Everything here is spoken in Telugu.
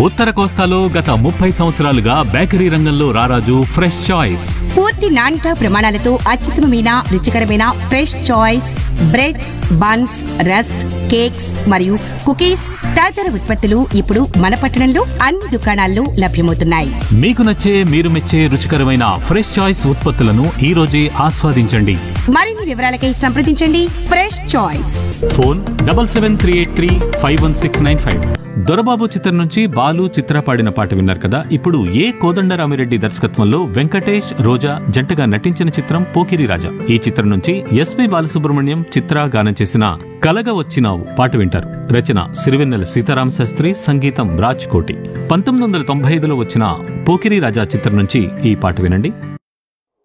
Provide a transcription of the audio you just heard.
ఉత్తర కోస్తాలో గత ముప్పై సంవత్సరాలుగా బేకరీ రంగంలో రారాజు ఫ్రెష్ చాయిస్ పూర్తి నాణ్యత ప్రమాణాలతో అత్యుత్తమమైన రుచికరమైన fresh choice breads buns rusk cakes మరియు కుకీస్ తదితర ఉత్పత్తులు ఇప్పుడు మన పట్టణంలో అన్ని దుకాణాల్లో లభ్యమవుతున్నాయి మీకు నచ్చే మీరు మెచ్చే రుచికరమైన ఫ్రెష్ చాయిస్ ఉత్పత్తులను ఈ రోజే ఆస్వాదించండి మరిన్ని వివరాలకై సంప్రదించండి fresh choice phone double seven three eight three five one six nine five Dorababu చిత్రం నుంచి బాలు చిత్ర పాడిన పాట విన్నారు కదా ఇప్పుడు ఏ కోదండరామిరెడ్డి దర్శకత్వంలో వెంకటేష్ రోజా జంటగా నటించిన చిత్రం పోకిరి రాజా ఈ చిత్రం నుంచి ఎస్పి బాలసుబ్రహ్మణ్యం చిత్ర గానం చేసిన కలగ వచ్చినావు పాట వింటారు రచన సిరివెన్నెల సీతారామ శాస్త్రి సంగీతం రాజ్ కోటి పంతొమ్మిది వందల తొంభై ఐదులో వచ్చిన పోకిరి రాజా చిత్రం నుంచి ఈ పాట వినండి